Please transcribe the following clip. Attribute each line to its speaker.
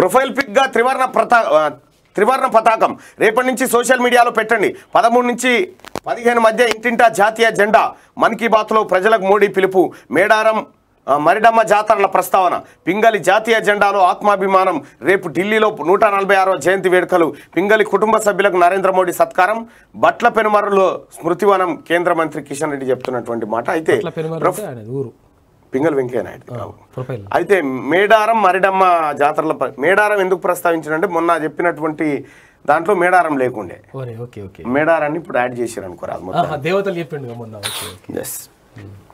Speaker 1: profile పిక్గా త్రివర్ణ ప్రతా ఆ, త్రివర్ణ పతాకం రేపటి నుంచి సోషల్ మీడియాలో పెట్టండి పదమూడు నుంచి పదిహేను మధ్య ఇంటింటా జాతీయ జెండా మన్ కీ బాత్లో ప్రజలకు మోడీ పిలుపు మేడారం ఆ, మరిడమ్మ జాతరల ప్రస్తావన పింగళి జాతీయ జెండాలో ఆత్మాభిమానం రేపు ఢిల్లీలో నూట నలభై ఆరవ జయంతి వేడుకలు పింగళి కుటుంబ సభ్యులకు నరేంద్ర మోడీ సత్కారం బట్ల పెనుమరులో స్మృతివనం కేంద్ర మంత్రి కిషన్ రెడ్డి చెప్తున్నటువంటి మాట అయితే
Speaker 2: అట్లా పెరుమారు
Speaker 1: ప్రొఫ్-
Speaker 2: అంటే ఆయన ఊరు
Speaker 1: పింగళి వెంకయ్య నాయుడు
Speaker 2: ప్రొఫైల్
Speaker 1: అయితే మేడారం మరిడమ్మ జాతరల ప- మేడారం ఎందుకు ప్రస్తావించారంటే మొన్న చెప్పినటువంటి దాంట్లో మేడారం లేకుండే
Speaker 2: ఓరే ఓకే ఓకే
Speaker 1: మేడారాన్ని ఇప్పుడు యాడ్ చేశారు అనుకోరా
Speaker 2: ఆహా, దేవతలు చెప్పిండు మొన్న ఓకే ఓకే
Speaker 1: ఎస్